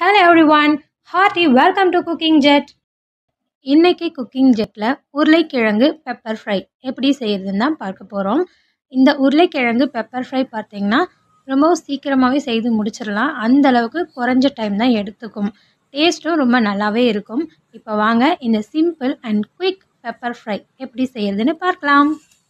hello everyone hearty welcome to cooking jet இன்னைக்கு cooking ஜெட்டில் உருளைக்கிழங்கு பெப்பர் ஃப்ரை எப்படி செய்யறதுன்னு தான் பார்க்க போகிறோம் இந்த உருளைக்கிழங்கு பெப்பர் ஃப்ரை பார்த்தீங்கன்னா ரொம்ப சீக்கிரமாகவே செய்து முடிச்சிடலாம் அந்த அளவுக்கு குறைஞ்ச டைம் தான் எடுத்துக்கும் டேஸ்ட்டும் ரொம்ப நல்லாவே இருக்கும் இப்போ வாங்க இந்த simple and quick pepper fry எப்படி செய்யறதுன்னு பார்க்கலாம்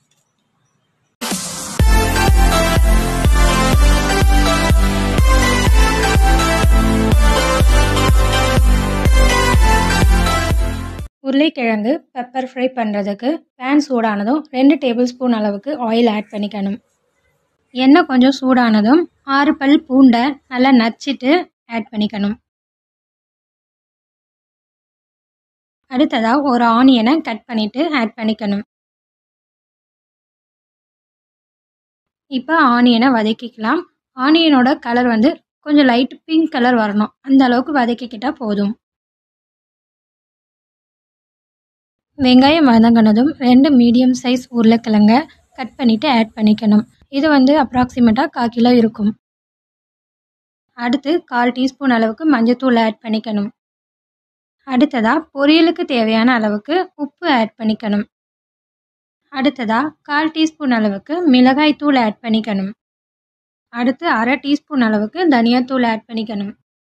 உருளைக்கிழங்கு பெப்பர் ஃப்ரை பண்ணுறதுக்கு பேன் சூடானதும் ரெண்டு டேபிள் ஸ்பூன் அளவுக்கு ஆயில் ஆட் பண்ணிக்கணும் எண்ணெய் கொஞ்சம் சூடானதும் ஆறு பல் பூண்டை நல்லா நச்சிட்டு ஆட் பண்ணிக்கணும் அடுத்ததாக ஒரு ஆனியனை கட் பண்ணிவிட்டு ஆட் பண்ணிக்கணும் இப்போ ஆனியனை வதக்கிக்கலாம் ஆனியனோட கலர் வந்து கொஞ்சம் லைட் பிங்க் கலர் வரணும் அந்த அளவுக்கு வதக்கிக்கிட்டால் போதும் வெங்காயம் வதங்கினதும் ரெண்டு மீடியம் சைஸ் உருளைக்கிழங்க கட் பண்ணிவிட்டு ஆட் பண்ணிக்கணும் இது வந்து அப்ராக்சிமேட்டாக கால் கிலோ இருக்கும் அடுத்து கால் டீஸ்பூன் அளவுக்கு மஞ்சத்தூள் ஆட் பண்ணிக்கணும் அடுத்ததாக பொரியலுக்கு தேவையான அளவுக்கு உப்பு ஆட் பண்ணிக்கணும் அடுத்ததாக கால் டீஸ்பூன் அளவுக்கு மிளகாய் தூள் ஆட் பண்ணிக்கணும் அடுத்து அரை டீஸ்பூன் அளவுக்கு தனியாத்தூள் ஆட் பண்ணிக்கணும்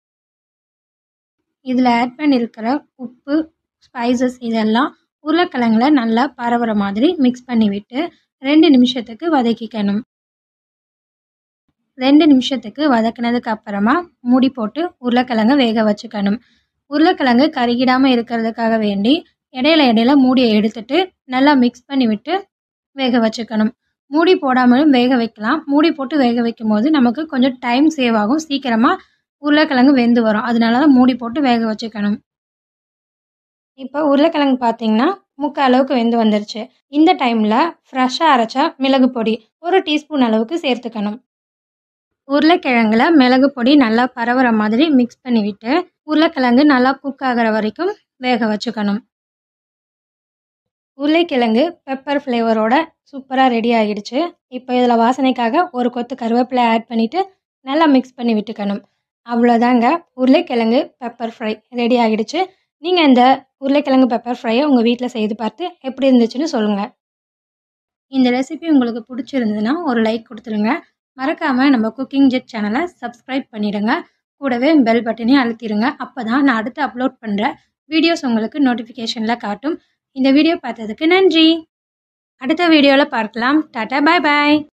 இதில் ஆட் பண்ணியிருக்கிற உப்பு ஸ்பைசஸ் இதெல்லாம் உருளைக்கிழங்குல நல்லா பரவுற மாதிரி மிக்ஸ் பண்ணி விட்டு ரெண்டு நிமிஷத்துக்கு வதக்கிக்கணும் ரெண்டு நிமிஷத்துக்கு வதக்கினதுக்கு அப்புறமா மூடி போட்டு உருளைக்கிழங்கு வேக வச்சுக்கணும் உருளைக்கிழங்கு கருகிடாமல் இருக்கிறதுக்காக வேண்டி இடையில இடையில மூடியை எடுத்துட்டு நல்லா மிக்ஸ் பண்ணி விட்டு வேக வச்சுக்கணும் மூடி போடாமலும் வேக வைக்கலாம் மூடி போட்டு வேக வைக்கும் போது நமக்கு கொஞ்சம் டைம் சேவ் ஆகும் சீக்கிரமாக உருளைக்கிழங்கு வெந்து வரும் அதனால தான் மூடி போட்டு வேக வச்சுக்கணும் இப்போ உருளைக்கிழங்கு பார்த்தீங்கன்னா முக்கால் அளவுக்கு வெந்து வந்துருச்சு இந்த டைமில் ஃப்ரெஷ்ஷாக அரைச்சா மிளகு பொடி ஒரு டீஸ்பூன் அளவுக்கு சேர்த்துக்கணும் உருளைக்கிழங்குல மிளகு பொடி நல்லா பரவுற மாதிரி மிக்ஸ் பண்ணி விட்டு உருளைக்கிழங்கு நல்லா குக் ஆகிற வரைக்கும் வேக வச்சுக்கணும் உருளைக்கிழங்கு பெப்பர் ஃப்ளேவரோட சூப்பராக ரெடி ஆகிடுச்சு இப்போ இதில் வாசனைக்காக ஒரு கொத்து கருவேப்பிலை ஆட் பண்ணிவிட்டு நல்லா மிக்ஸ் பண்ணி விட்டுக்கணும் அவ்வளோதாங்க உருளைக்கிழங்கு பெப்பர் ஃப்ரை ரெடி ஆகிடுச்சு நீங்கள் இந்த உருளைக்கிழங்கு பெப்பர் ஃப்ரையை உங்கள் வீட்டில் செய்து பார்த்து எப்படி இருந்துச்சுன்னு சொல்லுங்கள் இந்த ரெசிபி உங்களுக்கு பிடிச்சிருந்ததுன்னா ஒரு லைக் கொடுத்துருங்க மறக்காமல் நம்ம குக்கிங் ஜெட் சேனலை சப்ஸ்கிரைப் பண்ணிவிடுங்க கூடவே பெல் பட்டனையும் அழுத்திடுங்க அப்போ தான் நான் அடுத்து அப்லோட் பண்ணுற வீடியோஸ் உங்களுக்கு நோட்டிஃபிகேஷனில் காட்டும் இந்த வீடியோ பார்த்ததுக்கு நன்றி அடுத்த வீடியோவில் பார்க்கலாம் டாட்டா பாய் பாய்